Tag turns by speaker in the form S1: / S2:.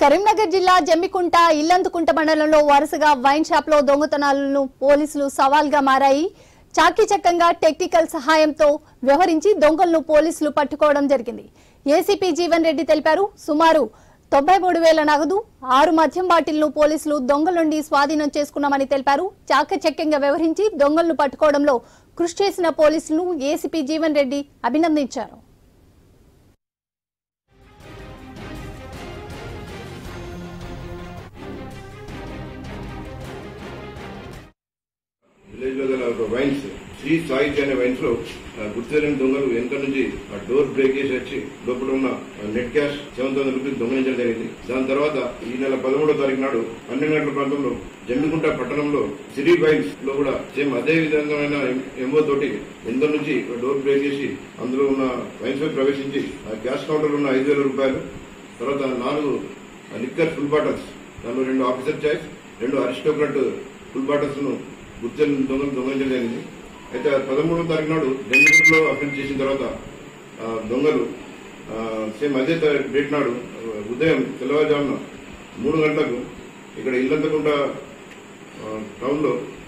S1: కరీంనగర్ జిల్లా జమ్మికుంట ఇల్లందుకుంట మండలంలో వరుసగా వైన్ షాప్ లో దొంగతనాలను పోలీసులు సవాల్గా మారాయి చాకీచక్కంగా టెక్నికల్ సహాయంతో వ్యవహరించి దొంగలను పోలీసులు పట్టుకోవడం జరిగింది ఏసీపీ జీవన్ రెడ్డి తెలిపారు సుమారు తొంభై మూడు వేల నగదు ఆరు మద్యం బాటిల్ను పోలీసులు దొంగల నుండి స్వాధీనం చేసుకున్నామని తెలిపారు చాకచక్యంగా వ్యవహరించి దొంగలను పట్టుకోవడంలో కృషి చేసిన పోలీసులను ఏసీపీ జీవన్ రెడ్డి అభినందించారు
S2: విలేజ్ లో గల ఒక వైన్స్ శ్రీ సాయి అనే వైన్స్ లో ఆ, గుర్తులేని దొంగలు వెనక నుంచి ఆ డోర్ బ్రేక్ చేసి వచ్చి లోపల ఉన్న ఆ, net cash seven thousand rupees దొంగలించడం జరిగింది దాని తర్వాత ఈ నెల పదమూడో తారీఖు నాడు పన్నెండు గంటల ప్రాంతంలో జమ్మికుంట పట్టణంలో సిరి వైన్స్ లో కూడా సేమ్ అదే విధమైన ఎంఓ తోటి ఎంతో నుంచి డోర్ బ్రేక్ చేసి అందులో ఉన్న వైన్స్ లో ప్రవేశించి ఆ క్యాష్ కౌంటర్ ఉన్న ఐదు వేల రూపాయలు తర్వాత నాలుగు లిక్కర్ ఫుల్ బాటిల్స్ దానిలో రెండు ఆఫీసర్ చాయిస్ రెండు అరిస్టోక్రాట్ ఫుల్ బాటిల్స్ ను గుర్తెలు దొంగలు దొంగలించడం జరిగింది అయితే పదమూడవ తారీఖు నాడు బెంగళూరులో అఫెన్స్ చేసిన తర్వాత ఆ, దొంగలు ఆ, సేమ్ అదే తా- డేట్ నాడు ఆ, ఉదయం తెల్లవారుజామున మూడు గంటలకు ఇక్కడ ఇల్లంతకుంట టౌన్ లో